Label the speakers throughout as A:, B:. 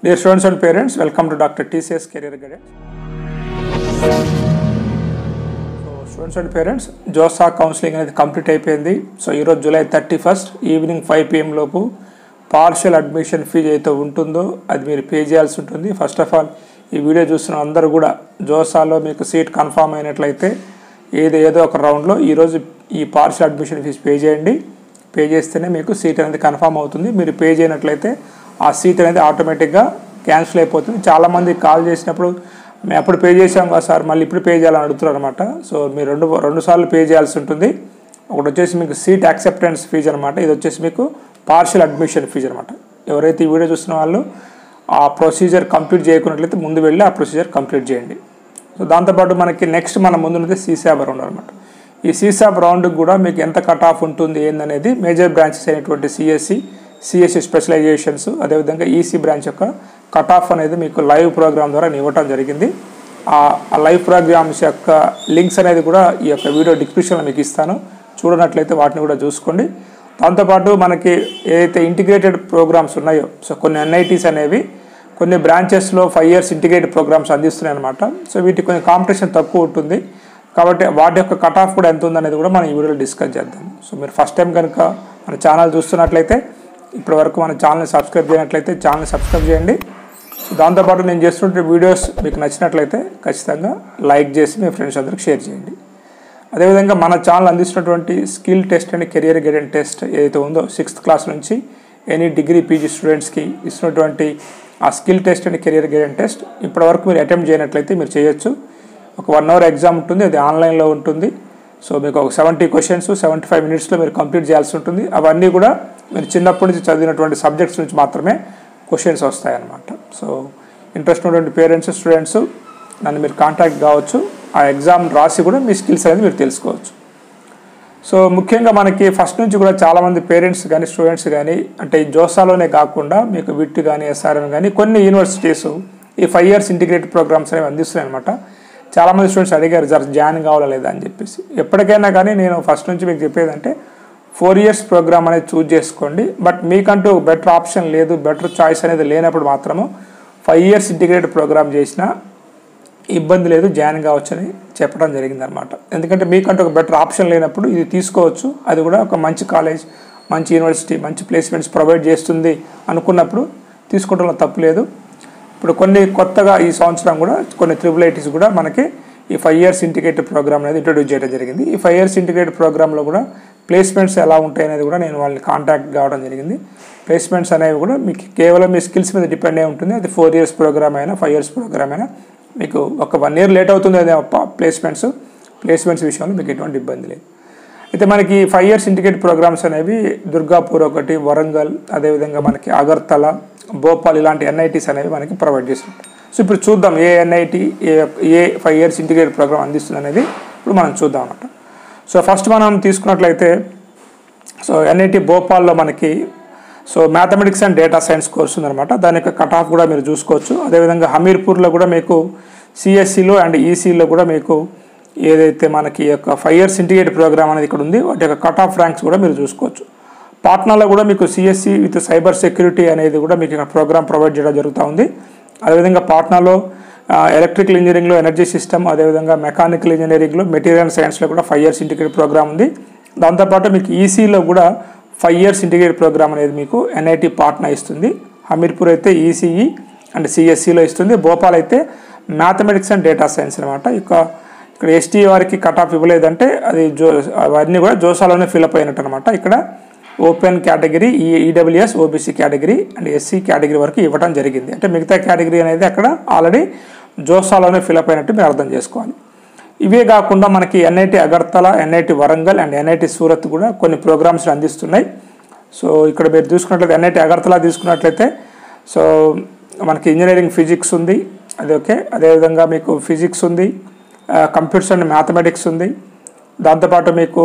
A: Dear students and parents, welcome to Dr. TCS Career Guidance. So students and parents JoSAA counselling అనేది complete అయిపోయింది so ఈరోజు July thirty first evening five PM లోపు partial admission fee అయితే ఉంటుందో అది మీరు pay చేయాల్సి ఉంటుంది ఫస్ట్ ఆఫ్ ఆల్ ఈ వీడియో చూస్తున్న అందరూ కూడా జోసాలో మీకు సీట్ కన్ఫామ్ అయినట్లయితే ఏదో ఏదో ఒక రౌండ్లో ఈరోజు ఈ పార్షియల్ అడ్మిషన్ ఫీజు పే చేయండి పే చేస్తేనే మీకు సీట్ అనేది కన్ఫామ్ అవుతుంది మీరు పే చేయనట్లయితే ఆ సీట్ అనేది ఆటోమేటిక్గా క్యాన్సిల్ అయిపోతుంది చాలామంది కాల్ చేసినప్పుడు మేము అప్పుడు పే చేసాం కదా సార్ మళ్ళీ ఇప్పుడు పే చేయాలని అడుగుతున్నారు అనమాట సో మీరు రెండు రెండు సార్లు పే చేయాల్సి ఉంటుంది ఒకటి వచ్చేసి మీకు సీట్ యాక్సెప్టెన్స్ ఫీజు అనమాట ఇది వచ్చేసి మీకు పార్షియల్ అడ్మిషన్ ఫీజు అనమాట ఎవరైతే ఈ వీడియో చూస్తున్న వాళ్ళు ఆ ప్రొసీజర్ కంప్లీట్ చేయకున్నట్లయితే ముందు వెళ్ళి ఆ ప్రొసీజర్ కంప్లీట్ చేయండి సో దాంతోపాటు మనకి నెక్స్ట్ మన ముందున్నది సీసాబ్ రౌండ్ అనమాట ఈ సీసాబ్ రౌండ్కి కూడా మీకు ఎంత కట్ ఆఫ్ ఉంటుంది ఏందనేది మేజర్ బ్రాంచెస్ అయినటువంటి సిఎస్సి సిఎస్సి స్పెషలైజేషన్స్ అదేవిధంగా ఈసీ బ్రాంచ్ యొక్క కట్ ఆఫ్ అనేది మీకు లైవ్ ప్రోగ్రామ్ ద్వారా నేను ఇవ్వటం జరిగింది ఆ ఆ లైవ్ ప్రోగ్రామ్స్ యొక్క లింక్స్ అనేది కూడా ఈ యొక్క వీడియో డిస్క్రిప్షన్లో మీకు ఇస్తాను చూడనట్లయితే వాటిని కూడా చూసుకోండి దాంతోపాటు మనకి ఏదైతే ఇంటిగ్రేటెడ్ ప్రోగ్రామ్స్ ఉన్నాయో సో కొన్ని ఎన్ఐటీస్ అనేవి కొన్ని బ్రాంచెస్లో ఫైవ్ ఇయర్స్ ఇంటిగ్రేటెడ్ ప్రోగ్రామ్స్ అందిస్తున్నాయి అనమాట సో వీటికి కొంచెం కాంపిటీషన్ తక్కువ ఉంటుంది కాబట్టి వాటి యొక్క కట్ ఆఫ్ కూడా ఎంత ఉందనేది కూడా మనం ఈ వీడియోలో డిస్కస్ చేద్దాం సో మీరు ఫస్ట్ టైం కనుక మన ఛానల్ చూస్తున్నట్లయితే ఇప్పటి వరకు మన ఛానల్ని సబ్స్క్రైబ్ చేయనట్లయితే ఛానల్ని సబ్స్క్రైబ్ చేయండి సో దాంతోపాటు నేను చేస్తుంటే వీడియోస్ మీకు నచ్చినట్లయితే ఖచ్చితంగా లైక్ చేసి మీ ఫ్రెండ్స్ అందరికి షేర్ చేయండి అదేవిధంగా మన ఛానల్ అందిస్తున్నటువంటి skill test and career guidance test ఏదైతే ఉందో సిక్స్త్ క్లాస్ నుంచి ఎనీ డిగ్రీ పీజీ స్టూడెంట్స్కి ఇస్తున్నటువంటి ఆ skill test and career guidance test ఇప్పటివరకు మీరు అటెంప్ట్ చేయనట్లయితే మీరు చేయొచ్చు ఒక వన్ అవర్ ఎగ్జామ్ ఉంటుంది అది ఆన్లైన్లో ఉంటుంది సో మీకు ఒక సెవెంటీ క్వశ్చన్స్ సెవెంటీ ఫైవ్ మినిట్స్లో మీరు కంప్లీట్ చేయాల్సి ఉంటుంది అవన్నీ కూడా మీరు చిన్నప్పటి నుంచి చదివినటువంటి సబ్జెక్ట్స్ నుంచి మాత్రమే క్వశ్చన్స్ వస్తాయన్నమాట సో ఇంట్రెస్ట్ ఉన్నటువంటి పేరెంట్స్ స్టూడెంట్స్ నన్ను మీరు కాంటాక్ట్ కావచ్చు ఆ ఎగ్జామ్ రాసి కూడా మీ స్కిల్స్ అనేది మీరు తెలుసుకోవచ్చు సో ముఖ్యంగా మనకి ఫస్ట్ నుంచి కూడా చాలామంది పేరెంట్స్ కానీ స్టూడెంట్స్ కానీ అంటే ఈ జోసాలోనే కాకుండా మీకు విట్ కానీ ఎస్ఆర్ఎం కానీ కొన్ని యూనివర్సిటీస్ ఈ ఫైవ్ ఇయర్స్ ఇంటిగ్రేటెడ్ ప్రోగ్రామ్స్ అనేవి అందిస్తున్నాయి అనమాట చాలామంది స్టూడెంట్స్ అడిగారు సార్ జాయిన్ కావాలా లేదా అని చెప్పేసి ఎప్పటికైనా కానీ నేను ఫస్ట్ నుంచి మీకు చెప్పేదంటే ఫోర్ ఇయర్స్ ప్రోగ్రామ్ అనేది చూజ్ చేసుకోండి బట్ మీకంటూ బెటర్ ఆప్షన్ లేదు బెటర్ చాయిస్ అనేది లేనప్పుడు మాత్రము ఫైవ్ ఇయర్స్ ఇంటిగ్రేటెడ్ ప్రోగ్రామ్ చేసినా ఇబ్బంది లేదు జాయిన్ కావచ్చని చెప్పడం జరిగింది అనమాట ఎందుకంటే మీకంటూ ఒక బెటర్ ఆప్షన్ లేనప్పుడు ఇది తీసుకోవచ్చు అది కూడా ఒక మంచి కాలేజ్ మంచి యూనివర్సిటీ మంచి ప్లేస్మెంట్స్ ప్రొవైడ్ చేస్తుంది అనుకున్నప్పుడు తీసుకోవడంలో తప్పు లేదు ఇప్పుడు కొన్ని కొత్తగా ఈ సంవత్సరం కూడా కొన్ని త్రిబుల్ ఐటీస్ కూడా మనకి ఈ ఫైవ్ ఇయర్స్ ఇంటిగ్రేటెడ్ ప్రోగ్రామ్ అనేది ఇంట్రొడ్యూస్ చేయడం జరిగింది ఈ ఫైవ్ ఇయర్స్ ఇంటిగ్రేటెడ్ ప్రోగ్రాంలో కూడా ప్లేస్మెంట్స్ ఎలా ఉంటాయి అనేది కూడా నేను వాళ్ళని కాంటాక్ట్ కావడం జరిగింది ప్లేస్మెంట్స్ అనేవి కూడా మీకు కేవలం మీ స్కిల్స్ మీద డిపెండ్ అయి ఉంటుంది అది ఫోర్ ఇయర్స్ ప్రోగ్రామ్ అయినా ఫైవ్ ఇయర్స్ ప్రోగ్రామ్ అయినా మీకు ఒక వన్ ఇయర్ లేట్ అవుతుంది అదే ప్లేస్మెంట్స్ ప్లేస్మెంట్స్ విషయంలో మీకు ఎటువంటి ఇబ్బంది లేదు అయితే మనకి ఫైవ్ ఇయర్స్ ఇంటిగ్రేటెడ్ ప్రోగ్రామ్స్ అనేవి దుర్గాపూర్ ఒకటి వరంగల్ అదేవిధంగా మనకి అగర్తల భోపాల్ ఇలాంటి ఎన్ఐటీస్ అనేవి మనకి ప్రొవైడ్ చేస్తుంటాయి సో ఇప్పుడు చూద్దాం ఏ ఎన్ఐటి ఏ ఏ ఫైవ్ ఇయర్స్ ఇంటిగ్రేటెడ్ ప్రోగ్రామ్ అందిస్తుంది అనేది ఇప్పుడు మనం చూద్దాం అనమాట సో ఫస్ట్ మనం తీసుకున్నట్లయితే సో ఎన్ఐటి భోపాల్లో మనకి so mathematics and data science course ఉందన్నమాట దాని యొక్క కట్ ఆఫ్ కూడా మీరు చూసుకోవచ్చు అదేవిధంగా హమీర్పూర్లో కూడా మీకు సిఎస్సిలో అండ్ ఈసీలో కూడా మీకు ఏదైతే మనకి యొక్క ఫైవ్ ఇయర్స్ ఇంటిగ్రేటెడ్ ప్రోగ్రామ్ అనేది ఇక్కడ ఉంది వాటి యొక్క కట్ ఆఫ్ ర్యాంక్స్ కూడా మీరు చూసుకోవచ్చు పాట్నాలో కూడా మీకు సిఎస్సి విత్ సైబర్ సెక్యూరిటీ అనేది కూడా మీకు ఇక్కడ ప్రోగ్రామ్ ప్రొవైడ్ చేయడం జరుగుతూ ఉంది అదేవిధంగా పాట్నాలో ఎలక్ట్రికల్ ఇంజనీరింగ్లో ఎనర్జీ సిస్టమ్ అదేవిధంగా మెకానికల్ ఇంజనీరింగ్లో మెటీరియల్ సైన్స్లో కూడా ఫైవ్ ఇయర్స్ ఇంటిగ్రేటెడ్ ప్రోగ్రామ్ ఉంది దాంతోపాటు మీకు ఈసీలో కూడా ఫైవ్ ఇయర్స్ ఇంటిగ్రేటెడ్ ప్రోగ్రామ్ అనేది మీకు ఎన్ఐటి పాట్నా ఇస్తుంది హమీర్పూర్ అయితే ఈసీఈ అండ్ సిఎస్సిలో ఇస్తుంది భోపాల్ అయితే మ్యాథమెటిక్స్ అండ్ డేటా సైన్స్ అనమాట ఇక ఇక్కడ ఎస్టీ వారికి కట్ ఆఫ్ ఇవ్వలేదంటే అది జో అవన్నీ కూడా జోసాలోనే ఫిల్అప్ అయినట్టు అనమాట ఇక్కడ ఓపెన్ కేటగిరీ ఈ EWS OBC category and SC category వరకు ఇవ్వడం జరిగింది అంటే మిగతా కేటగిరీ అనేది అక్కడ ఆల్రెడీ జోసాలోనే ఫిల్అప్ అయినట్టు మీరు అర్థం చేసుకోవాలి ఇవే కాకుండా మనకి NIT Agartala NIT Warangal and NIT Surat కూడా కొన్ని ప్రోగ్రామ్స్ అందిస్తున్నాయి సో ఇక్కడ మీరు చూసుకున్నట్లయితే ఎన్ఐటి అగర్తల తీసుకున్నట్లయితే సో మనకి ఇంజనీరింగ్ ఫిజిక్స్ ఉంది అది ఓకే అదేవిధంగా మీకు ఫిజిక్స్ ఉంది కంప్యూటర్స్ అండ్ మ్యాథమెటిక్స్ ఉంది దాంతోపాటు మీకు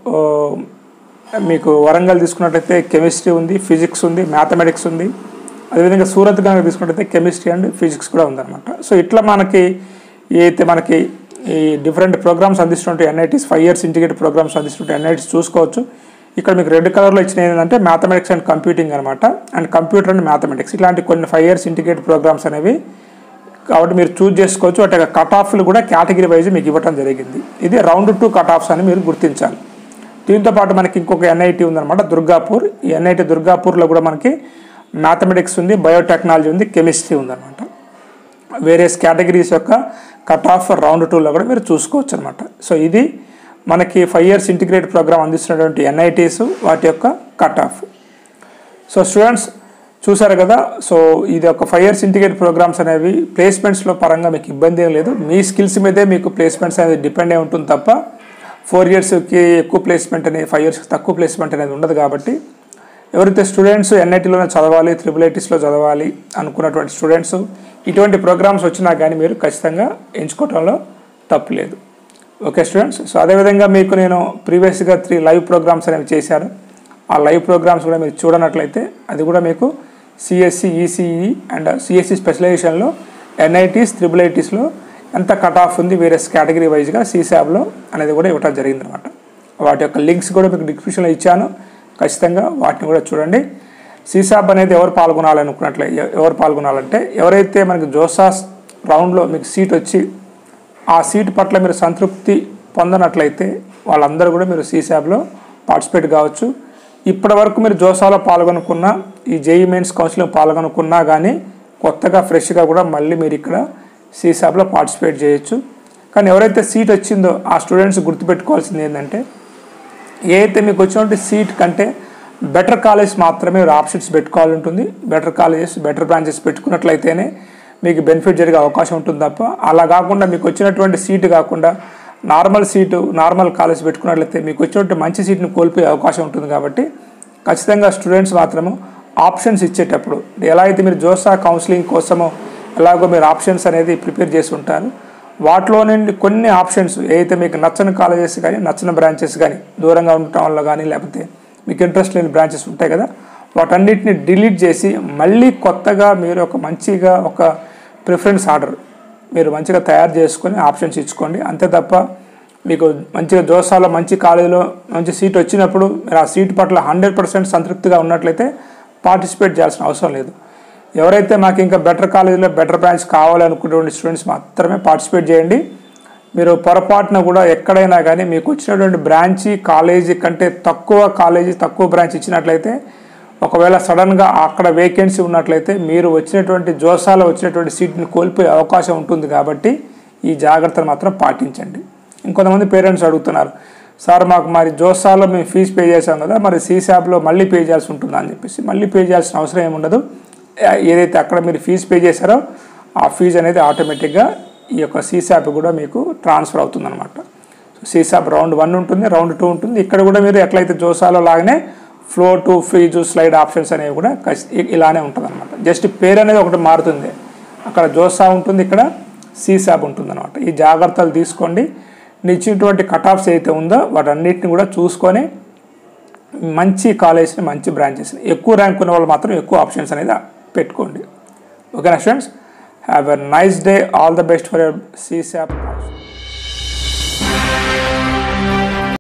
A: మీకు వరంగల్ తీసుకున్నట్లయితే కెమిస్ట్రీ ఉంది ఫిజిక్స్ ఉంది మ్యాథమెటిక్స్ ఉంది అదేవిధంగా సూరత్ కనుక తీసుకున్నట్లయితే కెమిస్ట్రీ అండ్ ఫిజిక్స్ కూడా ఉందన్నమాట సో ఇట్లా మనకి ఏదైతే మనకి ఈ డిఫరెంట్ ప్రోగ్రామ్స్ అందిస్తుంటే NITs five years integrated programmes అందిస్తుంటే ఎన్ఐటీస్ చూసుకోవచ్చు ఇక్కడ మీకు రెడ్ కలర్లో ఇచ్చిన ఏంటంటే మ్యాథమెటిక్స్ అండ్ కంప్యూటింగ్ అనమాట అండ్ కంప్యూటర్ అండ్ మ్యాథమెటిక్స్ ఇలాంటి కొన్ని ఫైవ్ ఇయర్స్ ఇంటిగ్రేటెడ్ ప్రోగ్రామ్స్ అనేవి కాబట్టి మీరు చూజ్ చేసుకోవచ్చు వాటి యొక్క కట్ ఆఫ్లు కూడా కేటగిరీ వైజ్ మీకు ఇవ్వడం జరిగింది ఇది రౌండ్ టూ కట్ ఆఫ్స్ అని మీరు గుర్తించాలి దీంతో పాటు మనకి ఇంకొక ఎన్ఐటి ఉందన్నమాట దుర్గాపూర్ ఈ ఎన్ఐటి దుర్గాపూర్లో కూడా మనకి మ్యాథమెటిక్స్ ఉంది బయోటెక్నాలజీ ఉంది కెమిస్ట్రీ ఉందన్నమాట వేరియస్ కేటగిరీస్ యొక్క కట్ ఆఫ్ రౌండ్ టూలో కూడా మీరు చూసుకోవచ్చు అనమాట సో ఇది మనకి ఫైవ్ ఇయర్స్ ఇంటిగ్రేట్ ప్రోగ్రామ్ అందిస్తున్నటువంటి ఎన్ఐటీస్ వాటి యొక్క కట్ ఆఫ్ సో స్టూడెంట్స్ చూసారు కదా సో ఇది ఒక ఫైవ్ ఇయర్స్ ఇంటిగ్రేట్ ప్రోగ్రామ్స్ అనేవి ప్లేస్మెంట్స్లో పరంగా మీకు ఇబ్బంది ఏం లేదు మీ స్కిల్స్ మీదే మీకు ప్లేస్మెంట్స్ అనేది డిపెండ్ అయి ఉంటుంది తప్ప ఫోర్ ఇయర్స్కి ఎక్కువ ప్లేస్మెంట్ అనేది ఫైవ్ ఇయర్స్కి తక్కువ ప్లేస్మెంట్ అనేది ఉండదు కాబట్టి ఎవరైతే స్టూడెంట్స్ ఎన్ఐటీలోనే చదవాలి త్రిబుల్ ఐటీస్లో చదవాలి అనుకున్నటువంటి స్టూడెంట్స్ ఇటువంటి ప్రోగ్రామ్స్ వచ్చినా కానీ మీరు ఖచ్చితంగా ఎంచుకోవడంలో తప్పు లేదు ఓకే స్టూడెంట్స్ సో అదేవిధంగా మీకు నేను ప్రీవియస్గా త్రీ లైవ్ ప్రోగ్రామ్స్ అనేవి చేశాను ఆ లైవ్ ప్రోగ్రామ్స్ కూడా మీరు చూడనట్లయితే అది కూడా మీకు సిఎస్సి ఈసీఈ అండ్ సిఎస్సి స్పెషలైజేషన్లో ఎన్ఐటీస్ త్రిబుల్ ఐటీస్లో ఎంత కట్ ఆఫ్ ఉంది వేరియస్ కేటగిరీ వైజ్గా సీసాబ్లో అనేది కూడా ఇవ్వటం జరిగిందనమాట వాటి యొక్క లింక్స్ కూడా మీకు డిస్క్రిప్షన్లో ఇచ్చాను ఖచ్చితంగా వాటిని కూడా చూడండి సీసాబ్ అనేది ఎవరు పాల్గొనాలనుకున్నట్లే ఎ- ఎవరు పాల్గొనాలంటే ఎవరైతే మనకి జోసాస్ రౌండ్లో మీకు సీట్ వచ్చి ఆ సీట్ పట్ల మీరు సంతృప్తి పొందనట్లయితే వాళ్ళందరూ కూడా మీరు సీసాబ్లో పార్టిసిపేట్ కావచ్చు ఇప్పటి వరకు మీరు జోసాలో పాల్గొనుకున్నా ఈ జేఈ మెయిన్స్ కౌన్సిలింగ్ పాల్గొనుకున్నా కానీ కొత్తగా ఫ్రెష్గా కూడా మళ్ళీ మీరు ఇక్కడ సీసాబ్లో పార్టిసిపేట్ చేయొచ్చు కానీ ఎవరైతే సీట్ వచ్చిందో ఆ స్టూడెంట్స్ గుర్తుపెట్టుకోవాల్సింది ఏంటంటే ఏ అయితే మీకు వచ్చినటువంటి సీట్ కంటే బెటర్ కాలేజ్ మాత్రమే మీరు ఆప్షన్స్ పెట్టుకోవాలి ఉంటుంది బెటర్ కాలేజెస్ బెటర్ బ్రాంచెస్ పెట్టుకున్నట్లయితేనే మీకు బెనిఫిట్ జరిగే అవకాశం ఉంటుంది తప్ప అలా కాకుండా మీకు వచ్చినటువంటి సీటు కాకుండా నార్మల్ సీటు నార్మల్ కాలేజ్ పెట్టుకున్నట్లయితే మీకు వచ్చినటువంటి మంచి సీట్ని కోల్పోయే అవకాశం ఉంటుంది కాబట్టి ఖచ్చితంగా స్టూడెంట్స్ మాత్రము ఆప్షన్స్ ఇచ్చేటప్పుడు ఎలా అయితే మీరు జోసా కౌన్సిలింగ్ కోసము ఎలాగో మీరు ఆప్షన్స్ అనేది ప్రిపేర్ చేసి ఉంటారు వాటిలో నుండి కొన్ని ఆప్షన్స్ ఏదైతే మీకు నచ్చని కాలేజెస్ కానీ నచ్చని బ్రాంచెస్ కానీ దూరంగా ఉండటం వల్ల కానీ లేకపోతే మీకు ఇంట్రెస్ట్ లేని బ్రాంచెస్ ఉంటాయి కదా వాటన్నిటిని డిలీట్ చేసి మళ్ళీ కొత్తగా మీరు ఒక మంచిగా ఒక ప్రిఫరెన్స్ ఆర్డర్ మీరు మంచిగా తయారు చేసుకొని ఆప్షన్స్ ఇచ్చుకోండి అంతే తప్ప మీకు మంచిగా జోసాలో మంచి కాలేజీలో మంచి సీట్ వచ్చినప్పుడు మీరు ఆ సీట్ పట్ల హండ్రెడ్ పర్సెంట్ సంతృప్తిగా ఉన్నట్లయితే పార్టిసిపేట్ చేయాల్సిన అవసరం లేదు ఎవరైతే మాకు ఇంకా బెటర్ కాలేజీలో బెటర్ బ్రాంచ్ కావాలనుకునేటువంటి స్టూడెంట్స్ మాత్రమే పార్టిసిపేట్ చేయండి మీరు పొరపాటున కూడా ఎక్కడైనా కానీ మీకు వచ్చినటువంటి బ్రాంచి కాలేజీ కంటే తక్కువ కాలేజీ తక్కువ బ్రాంచ్ ఇచ్చినట్లయితే ఒకవేళ సడన్గా అక్కడ వేకెన్సీ ఉన్నట్లయితే మీరు వచ్చినటువంటి జోసాలో వచ్చినటువంటి సీట్ని కోల్పోయే అవకాశం ఉంటుంది కాబట్టి ఈ జాగ్రత్తలు మాత్రం పాటించండి ఇంకొంతమంది పేరెంట్స్ అడుగుతున్నారు సార్ మాకు మరి జోసాలో మేము ఫీజు పే చేసాం కదా మరి సీసాబ్లో మళ్ళీ పే చేయాల్సి ఉంటుందా అని చెప్పేసి మళ్ళీ పే చేయాల్సిన అవసరం ఏముండదు ఏ- ఏదైతే అక్కడ మీరు ఫీజు పే చేశారో ఆ ఫీజు అనేది ఆటోమేటిక్గా ఈ యొక్క సీసాప్ కూడా మీకు ట్రాన్స్ఫర్ అవుతుందన్నమాట సీసాప్ రౌండ్ వన్ ఉంటుంది రౌండ్ టూ ఉంటుంది ఇక్కడ కూడా మీరు ఎట్లయితే జోసాలో లాగానే float to freeze slide options అనేవి కూడా ఖచ్చి- ఇ- ఇలానే ఉంటుంది అనమాట జస్ట్ పేరు అనేది ఒకటి మారుతుంది అక్కడ జోసా ఉంటుంది ఇక్కడ సీసాప్ ఉంటుంది అనమాట ఈ జాగ్రత్తలు తీసుకోండి నిచ్చినటువంటి కట్ ఆఫ్స్ ఏదైతే ఉందో వాటన్నిటిని కూడా చూసుకొని మంచి కాలేజ్ని మంచి బ్రాంచెస్ని ఎక్కువ ర్యాంక్ ఉన్న వాళ్ళు మాత్రం ఎక్కువ ఆప్షన్స్ అనేది పెట్టుకోండి ఓకేనా students have a nice day all the best for your సీసాప్